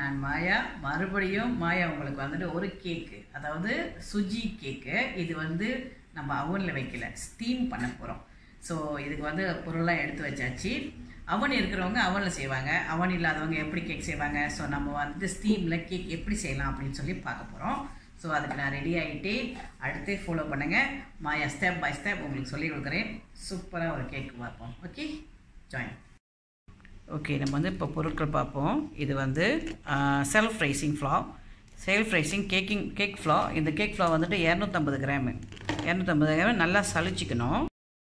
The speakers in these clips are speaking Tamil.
நான் மாயா மறுபடியும் மாயா உங்களுக்கு வந்துட்டு ஒரு கேக்கு அதாவது சுஜி கேக்கு இது வந்து நம்ம அவனில் வைக்கல ஸ்டீம் பண்ண போகிறோம் ஸோ இதுக்கு வந்து பொருள்லாம் எடுத்து வச்சாச்சு அவன் இருக்கிறவங்க அவனில் செய்வாங்க அவன் இல்லாதவங்க எப்படி கேக் செய்வாங்க ஸோ நம்ம வந்து ஸ்டீமில் கேக் எப்படி செய்யலாம் அப்படின்னு சொல்லி பார்க்க போகிறோம் ஸோ அதுக்கு நான் ரெடி ஆகிட்டு அடுத்து ஃபாலோ பண்ணுங்கள் மாயா ஸ்டெப் பை ஸ்டெப் உங்களுக்கு சொல்லிக் கொடுக்குறேன் சூப்பராக ஒரு கேக் பார்ப்போம் ஓகே ஜாயின் ஓகே நம்ம வந்து இப்போ பொருட்கள் பார்ப்போம் இது வந்து self raising flour self raising caking cake flour இந்த கேக் ஃப்ளா வந்துட்டு இரநூத்தம்பது கிராமு இரநூத்தம்பது கிராம் நல்லா சலிச்சிக்கணும்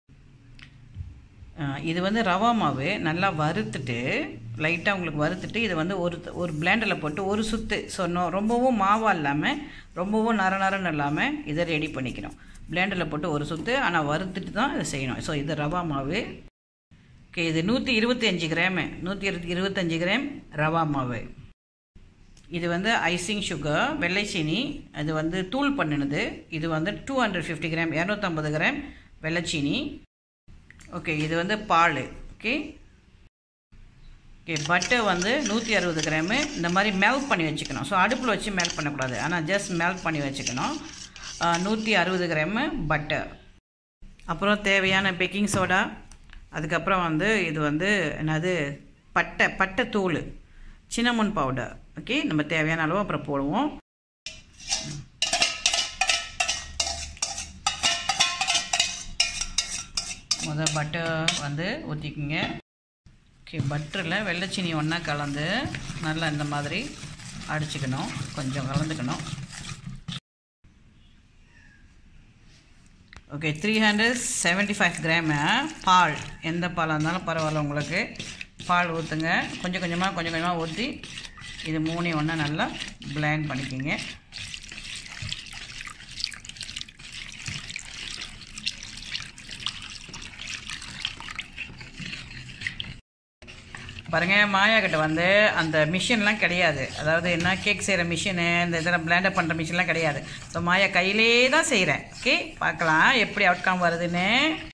ஆ, இது வந்து ரவா மாவு நல்லா வறுத்துட்டு லைட்டாக உங்களுக்கு வறுத்துட்டு இதை வந்து ஒரு ஒரு பிளேண்டரில் போட்டு ஒரு சுத்து ஸோ நோ ரொம்பவும் மாவாக இல்லாமல் ரொம்பவும் நர நரன்னு இல்லாமல் இதை ரெடி பண்ணிக்கணும் பிளேண்டரில் போட்டு ஒரு சுத்து ஆனால் வறுத்துட்டு தான் இதை செய்யணும் ஸோ இது ரவா மாவு ஓகே இது நூற்றி இருபத்தி அஞ்சு கிராமு நூற்றி இருபத்தி இருபத்தஞ்சி கிராம் ரவா மாவு இது வந்து ஐசிங் சுகர் வெள்ளை சீனி அது வந்து தூள் பண்ணினது இது வந்து டூ ஹண்ட்ரட் ஃபிஃப்டி கிராம் இரநூத்தம்பது கிராம் வெள்ளைச்சீனி ஓகே இது வந்து பால் ஓகே ஓகே பட்டர் வந்து நூற்றி அறுபது கிராமு இந்த மாதிரி மெல்ட் பண்ணி வச்சுக்கணும் ஸோ அடுப்பில் வச்சு மெல்ட் பண்ணக்கூடாது ஆனால் ஜஸ்ட் மெல்ட் பண்ணி வச்சுக்கணும் நூற்றி அறுபது கிராமு பட்டர் அப்புறம் தேவையான பேக்கிங் சோடா அதுக்கப்புறம் வந்து இது வந்து என்னது பட்டை பட்டை தூள் சின்னமுன் பவுடர் ஓகே நம்ம தேவையான அளவு அப்புறம் போடுவோம் முத பட்டர் வந்து ஊற்றிக்குங்க ஓகே பட்டரில் வெள்ளைச்சீனி ஒன்றா கலந்து நல்லா இந்த மாதிரி அடிச்சுக்கணும் கொஞ்சம் கலந்துக்கணும் okay three hundred seventy five gram பால் எந்த பாலாக இருந்தாலும் பரவாயில்ல உங்களுக்கு பால் ஊற்றுங்க கொஞ்சம் கொஞ்சமாக கொஞ்சம் கொஞ்சமாக ஊற்றி இது மூணையும் ஒன்றா நல்லா பிளேண்ட் பண்ணிக்கிங்க பாருங்க மாயா கிட்ட வந்து அந்த மிஷின்லாம் கிடையாது அதாவது என்ன கேக் செய்கிற மிஷினு இந்த இதில் பிளேண்டர் பண்ணுற மிஷின்லாம் கிடையாது ஸோ மாயா கையிலே தான் செய்கிறேன் ஓகே பார்க்கலாம் எப்படி அவுட்கம் வருதுன்னு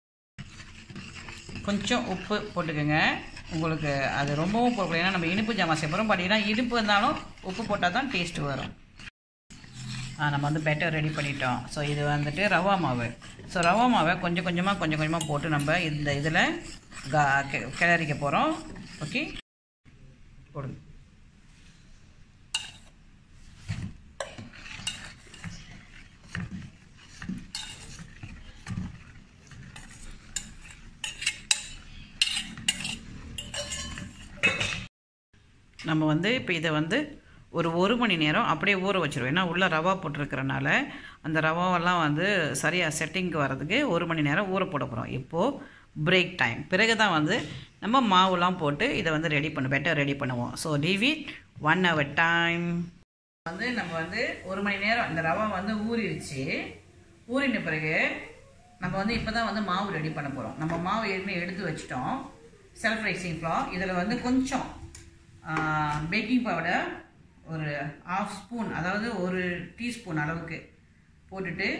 கொஞ்சம் உப்பு போட்டுக்கோங்க உங்களுக்கு அது ரொம்பவும் போடக்கூடாது ஏன்னா நம்ம இனிப்பு ஜாமான் செய்ய போகிறோம் பார்த்தீங்கன்னா இனிப்பு இருந்தாலும் உப்பு போட்டால் தான் டேஸ்ட் வரும் ஆ, நம்ம வந்து பெட்டர் ரெடி பண்ணிட்டோம் ஸோ இது வந்துட்டு ரவா மாவு ஸோ ரவா மாவை கொஞ்சம் கொஞ்சமாக கொஞ்சம் கொஞ்சமாக போட்டு நம்ம இந்த இதில் கா கி- கிளறிக்க போகிறோம் ஓகே போடுங்க நம்ம வந்து இப்போ இதை வந்து ஒரு ஒரு மணி நேரம் அப்படியே ஊற வச்சிருவோம் ஏன்னா உள்ளே ரவா போட்டிருக்கிறனால அந்த ரவாவெல்லாம் வந்து சரியாக செட்டிங்க்கு வர்றதுக்கு ஒரு மணி நேரம் ஊற போட போகிறோம் இப்போது பிரேக் டைம் பிறகு தான் வந்து நம்ம மாவுலாம் போட்டு இதை வந்து ரெடி பண்ண பெட்டர் ரெடி பண்ணுவோம் so TV one hour time வந்து நம்ம வந்து ஒரு மணி நேரம் இந்த ரவா வந்து ஊறிடுச்சு ஊறின பிறகு நம்ம வந்து இப்போ தான் வந்து மாவு ரெடி பண்ண போகிறோம் நம்ம மாவு ஏற்கனவே எடுத்து வச்சிட்டோம் செல்ஃப் ரைசிங் ஃப்ளா இதில் வந்து கொஞ்சம் பேக்கிங் பவுடர் ஒரு ஆஃப் ஸ்பூன் அதாவது ஒரு டீஸ்பூன் அளவுக்கு போட்டுட்டு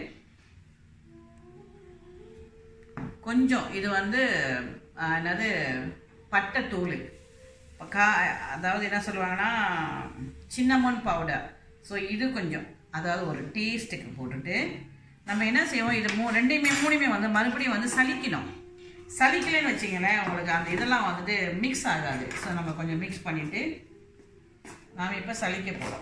கொஞ்சம் இது வந்து ஆ, என்னது பட்டைத்தூள் கா அதாவது என்ன சொல்லுவாங்கன்னா சின்னமன் பவுடர் ஸோ இது கொஞ்சம் அதாவது ஒரு டேஸ்ட்டுக்கு போட்டுட்டு நம்ம என்ன செய்வோம் இது மூ ரெண்டையுமே மூணுமே வந்து மறுபடியும் வந்து சலிக்கணும் சலிக்கலைன்னு வச்சிங்களேன் உங்களுக்கு அந்த இதெல்லாம் வந்துட்டு மிக்ஸ் ஆகாது ஸோ நம்ம கொஞ்சம் மிக்ஸ் பண்ணிவிட்டு நாம் இப்போ சலிக்க போகிறோம்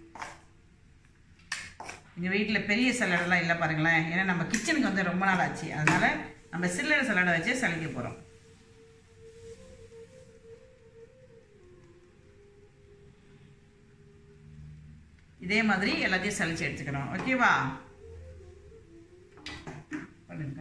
எங்கள் வீட்டில் பெரிய சலடெல்லாம் இல்லை பாருங்களேன் ஏன்னா நம்ம கிச்சனுக்கு வந்து ரொம்ப நாள் ஆச்சு அதனால நம்ம சில்லறை சலடை வச்சே சலிக்க போகிறோம் இதே மாதிரி எல்லாத்தையும் சலிச்சு எடுத்துக்கணும் ஓகேவா பண்ணுங்க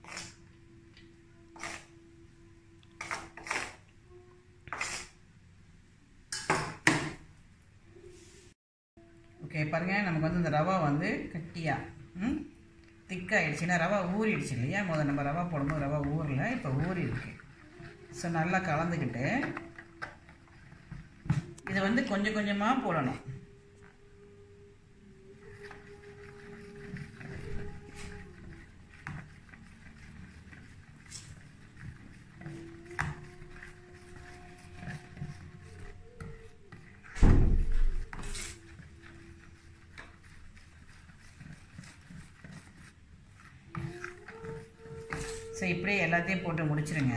ஓகே பாருங்க நமக்கு வந்து இந்த ரவா வந்து கட்டியா ம் திக்காயிடுச்சுன்னா ரவா ஊறிடுச்சு இல்லையா முதல்ல நம்ம ரவா போடும்போது ரவா ஊறல இப்போ ஊறி இருக்கு ஸோ நல்லா கலந்துக்கிட்டு இதை வந்து கொஞ்சம் கொஞ்சமாக போடணும் ஸோ இப்படியே எல்லாத்தையும் போட்டு முடிச்சிருங்க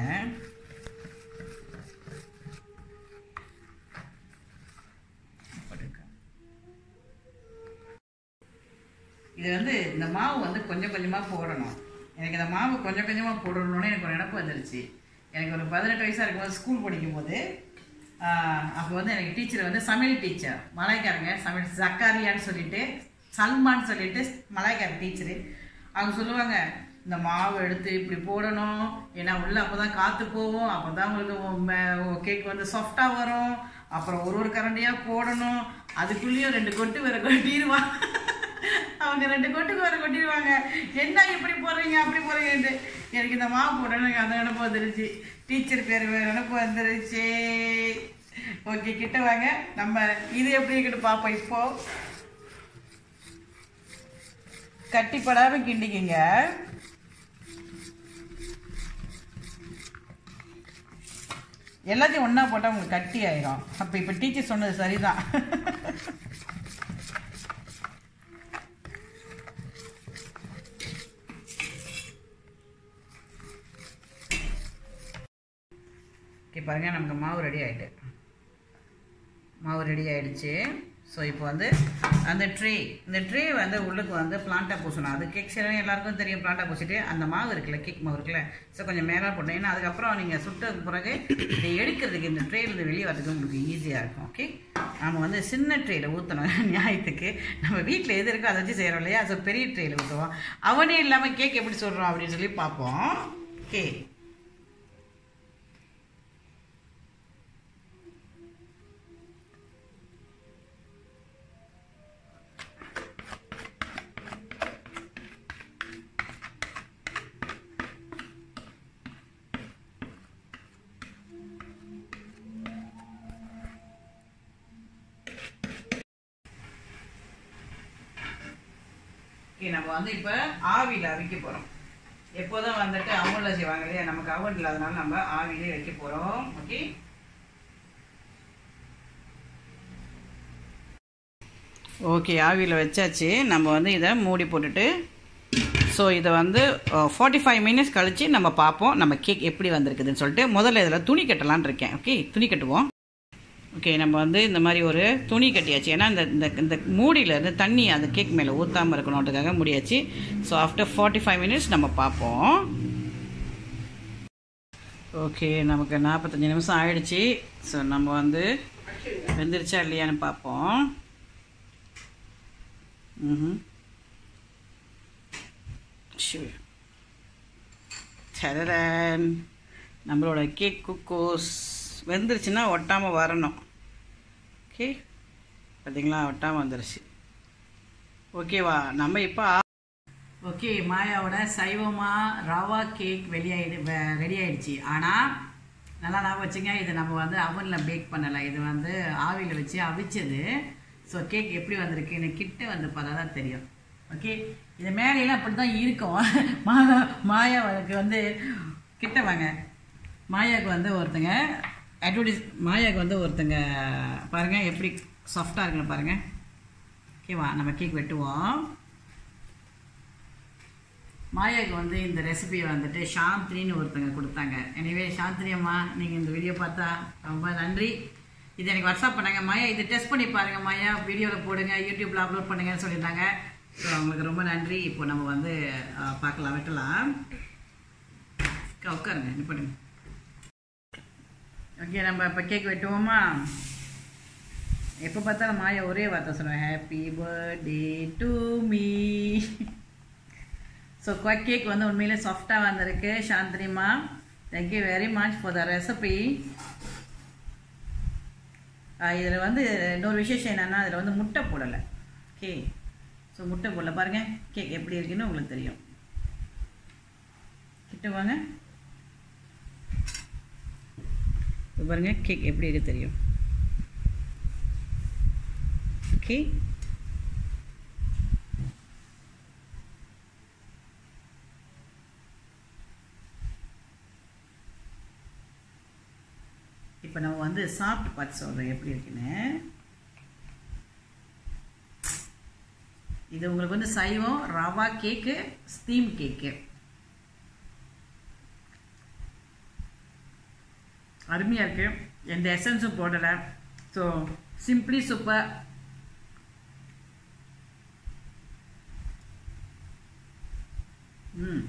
இது வந்து இந்த மாவு வந்து கொஞ்சம் கொஞ்சமாக போடணும் எனக்கு இந்த மாவு கொஞ்சம் கொஞ்சமாக போடணும்னு எனக்கு ஒரு நினப்பு வந்துருச்சு எனக்கு ஒரு பதினெட்டு வயசாக இருக்கும்போது ஸ்கூல் படிக்கும்போது அப்போ வந்து எனக்கு டீச்சர் வந்து சமையல் டீச்சர் மலாய்க்காரங்க சமையல் ஜக்காரியான்னு சொல்லிட்டு சல்மான்னு சொல்லிட்டு மலாய்க்கார டீச்சரு அவங்க சொல்லுவாங்க இந்த மாவு எடுத்து இப்படி போடணும் ஏன்னா உள்ள அப்போ தான் காற்று போகும் அப்போ தான் உங்களுக்கு கேக் வந்து சாஃப்டாக வரும் அப்புறம் ஒரு ஒரு கரண்டியாக போடணும் அதுக்குள்ளேயும் ரெண்டு கொட்டு வேற கொட்டிடுவான் அவங்க ரெண்டு கொட்டுக்கு வேற கொட்டிடுவாங்க என்ன இப்படி போடுறீங்க அப்படி போடுறீங்கன்ட்டு எனக்கு இந்த மாவு போடணும் எனக்கு அந்த நினப்பு வந்துருச்சு டீச்சர் பேர் நினப்பு வந்துருச்சு ஓகே கிட்ட வாங்க நம்ம இது எப்படி இருக்குன்னு பார்ப்போம் இப்போ கட்டிப்படாம கிண்டிக்கிங்க எல்லாத்தையும் ஒன்றா போட்டால் உங்களுக்கு கட்டி ஆயிரும் அப்போ இப்போ டீச்சர் சொன்னது சரிதான் ஓகே பாருங்கள் நமக்கு மாவு ரெடி ஆகிட்டு மாவு ரெடி ஆகிடுச்சு ஸோ இப்போ வந்து அந்த ட்ரே இந்த ட்ரே வந்து உள்ளுக்கு வந்து பிளான்ட்டாக பூசணும் அது கேக் செய்யணும் எல்லாருக்கும் தெரியும் பிளான்ட்டாக பூசிட்டு அந்த மாவு இருக்குல்ல கேக் மாவு இருக்குல்ல ஸோ கொஞ்சம் மேலே போட்டோம் ஏன்னா அதுக்கப்புறம் நீங்கள் சுட்டதுக்கு பிறகு இதை எடுக்கிறதுக்கு இந்த ட்ரேலேருந்து வெளியே வரதுக்கு உங்களுக்கு ஈஸியாக இருக்கும் ஓகே நம்ம வந்து சின்ன ட்ரேயில் ஊற்றணும் நியாயத்துக்கு நம்ம வீட்டில் எது இருக்கோ அதை வச்சு செய்கிறோம் இல்லையா ஸோ பெரிய ட்ரேயில் ஊற்றுவோம் அவனே இல்லாமல் கேக் எப்படி சொல்கிறோம் அப்படின்னு சொல்லி பார்ப்போம் ஓகே ஓகே நம்ம வந்து இப்போ ஆவியில் அவிக்க போகிறோம் எப்போதும் வந்துட்டு அவனில் செய்வாங்க இல்லையா நமக்கு அவன் இல்லாதனால நம்ம ஆவிலே வைக்க போகிறோம் ஓகே ஓகே ஆவியில் வச்சாச்சு நம்ம வந்து இதை மூடி போட்டுட்டு ஸோ இதை வந்து ஃபார்ட்டி ஃபைவ் மினிட்ஸ் கழித்து நம்ம பார்ப்போம் நம்ம கேக் எப்படி வந்திருக்குதுன்னு சொல்லிட்டு முதல்ல இதில் துணி கட்டலான்னு இருக்கேன் ஓகே துணி கட்டுவோம் ஓகே நம்ம வந்து இந்த மாதிரி ஒரு துணி கட்டியாச்சு ஏன்னா இந்த இந்த இந்த மூடியிலேருந்து தண்ணி அந்த கேக் மேலே ஊற்றாமல் இருக்கணுன்றதுக்காக முடியாச்சு so after forty five minutes நம்ம பார்ப்போம் ஓகே நமக்கு நாற்பத்தஞ்சு நிமிஷம் ஆயிடுச்சு ஸோ நம்ம வந்து வெந்துருச்சா இல்லையான்னு பார்ப்போம் ம் சரரன் நம்மளோட கேக் குக்கோஸ் வெந்துருச்சுன்னா ஒட்டாமல் வரணும் ஓகே பார்த்தீங்களா ஒட்டாமல் வந்துருச்சு ஓகேவா நம்ம இப்போ ஓகே மாயாவோட சைவமா ரவா கேக் வெளியாயிடு ரெடி ஆயிடுச்சு ஆனால் நல்லா ஞாபகம் வச்சுங்க இது நம்ம வந்து அவனில் பேக் பண்ணலை இது வந்து ஆவியில் வச்சு அவிச்சது ஸோ கேக் எப்படி வந்திருக்குன்னு கிட்ட வந்து பார்த்தா தான் தெரியும் ஓகே இது மேலையெல்லாம் அப்படி தான் இருக்கும் மாயா மாயாவுக்கு வந்து கிட்ட வாங்க மாயாவுக்கு வந்து ஒருத்தங்க அட்வர்டைஸ் மாயாவுக்கு வந்து ஒருத்தங்க பாருங்கள் எப்படி சாஃப்டாக இருக்குன்னு பாருங்கள் ஓகேவா நம்ம கேக் வெட்டுவோம் மாயாவுக்கு வந்து இந்த ரெசிபியை வந்துட்டு சாந்தினின்னு ஒருத்தங்க கொடுத்தாங்க எனவே சாந்தினி அம்மா நீங்கள் இந்த வீடியோ பார்த்தா ரொம்ப நன்றி இது எனக்கு வாட்ஸ்அப் பண்ணாங்க மாயா இது டெஸ்ட் பண்ணி பாருங்க மாயா வீடியோவில் போடுங்க யூடியூப்பில் அப்லோட் பண்ணுங்கன்னு சொல்லியிருந்தாங்க ஸோ அவங்களுக்கு ரொம்ப நன்றி இப்போ நம்ம வந்து அஹ், பார்க்கலாம் வெட்டலாம் அக்கா, உட்காருங்க இது பண்ணுங்க ஓகே நம்ம இப்போ கேக் வெட்டுவோமா எப்போ பார்த்தாலும் மாயா ஒரே வார்த்தை சொல்லுவேன் happy birthday to me so cake வந்து உண்மையிலே சாஃப்டாக வந்திருக்கு சாந்தினிமா thank you very much for the recipe இதில் வந்து இன்னொரு விசேஷம் என்னென்னா அதில் வந்து முட்டை போடலை ஓகே ஸோ முட்டை போடல பாருங்கள் கேக் எப்படி இருக்குன்னு உங்களுக்கு தெரியும் கிட்ட வாங்க இப்போ பாருங்க கேக் எப்படி இருக்கு தெரியும் ஓகே இப்போ நம்ம வந்து சாப்பிட்டு பார்த்து சொல்கிறோம் எப்படி இருக்குன்னு இது உங்களுக்கு வந்து சைவம் ரவா கேக்கு ஸ்டீம் கேக்கு அருமையாக இருக்குது எந்த எசன்ஸும் போடலை ஸோ சிம்பிளி சூப்பர் ம்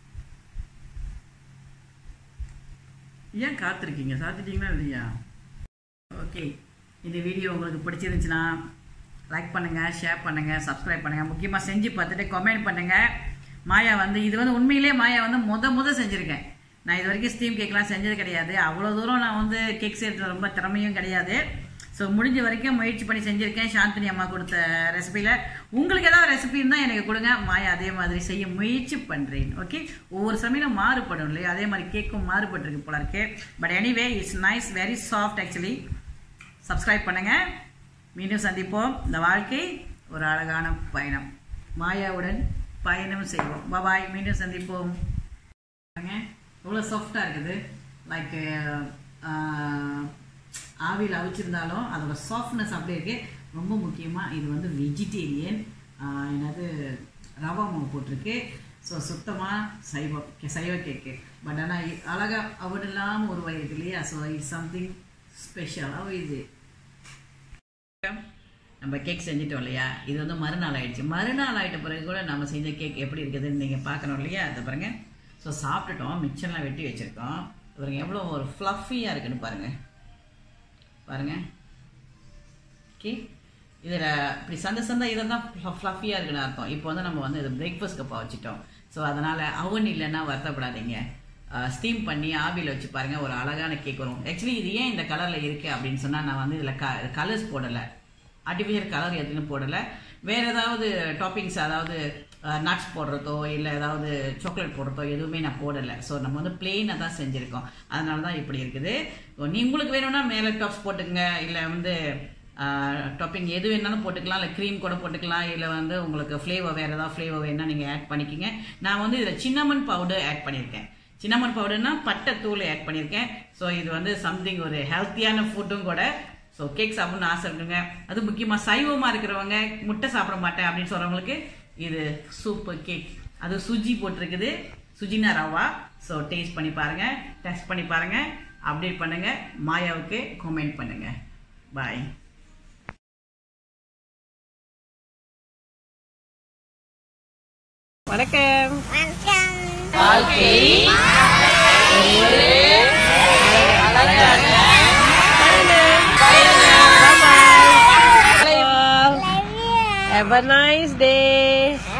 ஏன் காத்திருக்கீங்க சாத்திட்டீங்களா இல்லையா ஓகே இந்த வீடியோ உங்களுக்கு பிடிச்சிருந்துச்சுன்னா லைக் பண்ணுங்கள் ஷேர் பண்ணுங்கள் சப்ஸ்கிரைப் பண்ணுங்கள் முக்கியமாக செஞ்சு பார்த்துட்டு கமெண்ட் பண்ணுங்கள் மாயா வந்து இது வந்து உண்மையிலேயே மாயா வந்து முத முத செஞ்சுருக்கேன் நான் இது வரைக்கும் ஸ்டீம் கேக்லாம் செஞ்சது கிடையாது அவ்வளோ தூரம் நான் வந்து கேக் செய்கிறது ரொம்ப திறமையும் கிடையாது ஸோ முடிஞ்ச வரைக்கும் முயற்சி பண்ணி செஞ்சுருக்கேன் சாந்தினி அம்மா கொடுத்த ரெசிபியில் உங்களுக்கு ஏதாவது ரெசிபி இருந்தால் எனக்கு கொடுங்க மாயா அதே மாதிரி செய்ய முயற்சி பண்ணுறேன் ஓகே ஒவ்வொரு சமயம் மாறுபடும் இல்லையா அதே மாதிரி கேக்கும் மாறுபட்டிருக்கு போல இருக்கு but anyway it's nice very soft actually subscribe பண்ணுங்கள் மீண்டும் சந்திப்போம் இந்த வாழ்க்கை ஒரு அழகான பயணம் மாயாவுடன் பயணம் செய்வோம் பாய் மீண்டும் சந்திப்போம் பாருங்க எவ்வளோ சாஃப்டாக இருக்குது லைக் ஆவியில் அவிச்சிருந்தாலும் அதோட சாஃப்ட்னஸ் அப்படியே இருக்கு ரொம்ப முக்கியமாக இது வந்து வெஜிடேரியன் என்னது ரவா மாவு போட்டிருக்கு ஸோ சுத்தமாக சைவம் சைவ கேக்கு பட் ஆனால் அழகாக அவன் இல்லாமல் ஒரு இருக்கு இல்லையா ஸோ இட்ஸ் சம்திங் ஸ்பெஷலாக இது நம்ம கேக் செஞ்சுட்டோம் இல்லையா இது வந்து மறுநாள் ஆயிடுச்சு மறுநாள் ஆயிட்ட பிறகு கூட நம்ம செஞ்ச கேக் எப்படி இருக்குதுன்னு நீங்கள் பார்க்கணும் இல்லையா அதை பாருங்க ஸோ சாப்பிட்டுட்டோம் மிச்சம்லாம் வெட்டி வச்சுருக்கோம் பாருங்க எவ்வளோ ஒரு ஃப்ளஃபியாக இருக்குன்னு பாருங்க பாருங்க ஓகே இதில் இப்படி சந்த சந்த இதை தான் ஃப்ளஃபியாக இருக்குன்னு அர்த்தம் இப்போ வந்து நம்ம வந்து இது பிரேக்ஃபாஸ்ட் கப்பாக வச்சுட்டோம் ஸோ அதனால் அவன் இல்லைன்னா வருத்தப்படாதீங்க ஸ்டீம் பண்ணி ஆவியில் வச்சு பாருங்க ஒரு அழகான கேக் வரும் ஆக்சுவலி இது ஏன் இந்த கலரில் இருக்கு அப்படின்னு சொன்னால் நான் வந்து இதில் க கலர்ஸ் போடலை ஆர்டிஃபிஷியல் கலர் எதுன்னு போடலை வேறு ஏதாவது டாப்பிங்ஸ் அதாவது நட்ஸ் போடுறதோ இல்லை ஏதாவது சாக்லேட் போடுறதோ எதுவுமே நான் போடலை ஸோ நம்ம வந்து பிளெயினாக தான் செஞ்சுருக்கோம் அதனால தான் இப்படி இருக்குது நீ உங்களுக்கு வேணும்னா மேலே டாப்ஸ் போட்டுக்கங்க இல்லை வந்து டாப்பிங் எது வேணாலும் போட்டுக்கலாம் இல்லை க்ரீம் கூட போட்டுக்கலாம் இல்லை வந்து உங்களுக்கு ஃப்ளேவர் வேறு ஏதாவது ஃப்ளேவர் வேணால் நீங்கள் ஆட் பண்ணிக்கோங்க நான் வந்து இதில் சின்னமன் பவுடர் ஆட் பண்ணியிருக்கேன் சின்னமன் பவுடர்னா பட்டை தூள் ஆட் பண்ணியிருக்கேன் ஸோ இது வந்து சம்திங் ஒரு ஹெல்த்தியான ஃபுட்டும் கூட ஸோ கேக் சாப்பிடணும்னு ஆசை இருக்குங்க அது முக்கியமாக சைவமாக இருக்கிறவங்க முட்டை சாப்பிட மாட்டேன் அப்படின்னு சொல்கிறவங்களுக்கு இது சூப்பர் கேக் அது சுஜி போட்டிருக்குது சுஜினா ரவா ஸோ டேஸ்ட் பண்ணி பாருங்கள் டெஸ்ட் பண்ணி பாருங்கள் அப்டேட் பண்ணுங்கள் மாயாவுக்கு கமெண்ட் பண்ணுங்கள் பாய் வணக்கம் வணக்கம் வாழ்க்கை Have a nice day.